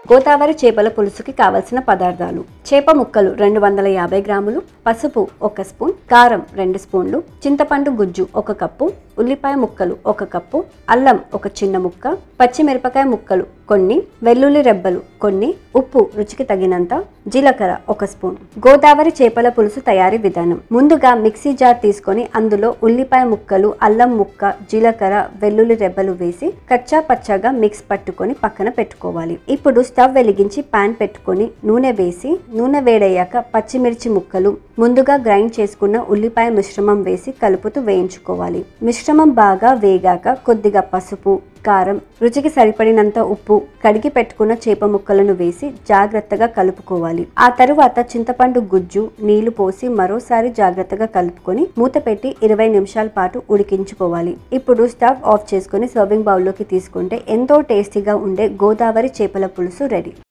గోదావరి చేపల పులుసుకి కావలసిన పదార్థాలు చేప ముక్కలు రెండు వందల యాభై గ్రాములు పసుపు ఒక స్పూన్ కారం రెండు స్పూన్లు చింతపండు గుజ్జు ఒక కప్పు ఉల్లిపాయ ముక్కలు ఒక కప్పు అల్లం ఒక చిన్న ముక్క పచ్చిమిరపకాయ ముక్కలు కొన్ని వెల్లుల్లి రెబ్బలు కొన్ని ఉప్పు రుచికి తగినంత జీలకర్ర ఒక స్పూన్ గోదావరి చేపల పులుసు తయారీ విధానం ముందుగా మిక్సీ జార్ తీసుకొని అందులో ఉల్లిపాయ ముక్కలు అల్లం ముక్క జీలకర్ర వెల్లుల్లి రెబ్బలు వేసి కచ్చా పచ్చాగా మిక్స్ పట్టుకొని పక్కన పెట్టుకోవాలి ఇప్పుడు స్టవ్ వెలిగించి పాన్ పెట్టుకొని నూనె వేసి నూనె వేడయ్యాక పచ్చిమిర్చి ముక్కలు ముందుగా గ్రైండ్ చేసుకున్న ఉల్లిపాయ మిశ్రమం వేసి కలుపుతూ వేయించుకోవాలి మిశ్రమం బాగా వేగాక కొద్దిగా పసుపు కారం రుచికి సరిపడినంత ఉప్పు కడిగి పెట్టుకున్న చేప ముక్కలను వేసి జాగ్రత్తగా కలుపుకోవాలి ఆ తరువాత చింతపండు గుజ్జు నీళ్లు పోసి మరోసారి జాగ్రత్తగా కలుపుకొని మూత పెట్టి ఇరవై నిమిషాల పాటు ఉడికించుకోవాలి ఇప్పుడు స్టవ్ ఆఫ్ చేసుకొని సర్వింగ్ బౌల్లోకి తీసుకుంటే ఎంతో టేస్టీగా ఉండే గోదావరి చేపల పులుసు రెడీ